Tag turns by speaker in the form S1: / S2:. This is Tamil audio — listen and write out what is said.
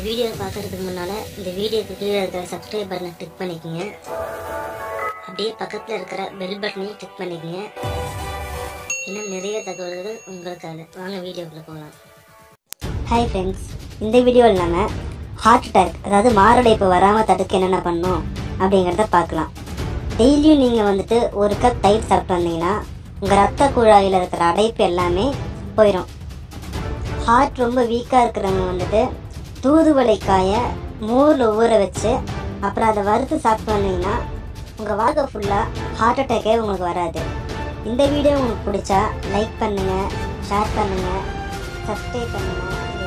S1: வீடியோ பார்க்கறதுக்கு முன்னால் இந்த வீடியோக்கு கீழே இருக்கிற சப்ஸ்கிரைப் பட்டனை கிளிக் பண்ணிக்கோங்க அப்படியே பக்கத்தில் இருக்கிற பெல் பட்டனையும் கிளிக் பண்ணிக்கோங்க இன்னும் நிறைய தகவல்கள் உங்களுக்காக வாங்க வீடியோக்குள்ளே போகலாம் ஹாய் ஃப்ரெண்ட்ஸ் இந்த வீடியோவில் நம்ம ஹார்ட் அட்டாக் அதாவது மாரடைப்பு வராமல் தடுக்க என்னென்ன பண்ணணும் அப்படிங்கிறத பார்க்கலாம் டெய்லியும் நீங்கள் வந்துட்டு ஒரு கப் தயிர் சாப்பிட்டு வந்தீங்கன்னா உங்கள் ரத்த குழாயில் இருக்கிற அடைப்பு எல்லாமே போயிடும் ஹார்ட் ரொம்ப வீக்காக இருக்கிறவங்க வந்துட்டு தூதுவளை காய மோரில் ஊற வச்சு அப்புறம் அதை வறுத்து சாப்பிட்டு வந்தீங்கன்னா உங்கள் வாழ்க்கை ஃபுல்லாக ஹார்ட் அட்டாக்கே உங்களுக்கு வராது இந்த வீடியோ உங்களுக்கு பிடிச்சா லைக் பண்ணுங்கள் ஷேர் பண்ணுங்கள் சப்ஸ்கிரைப் பண்ணுங்கள்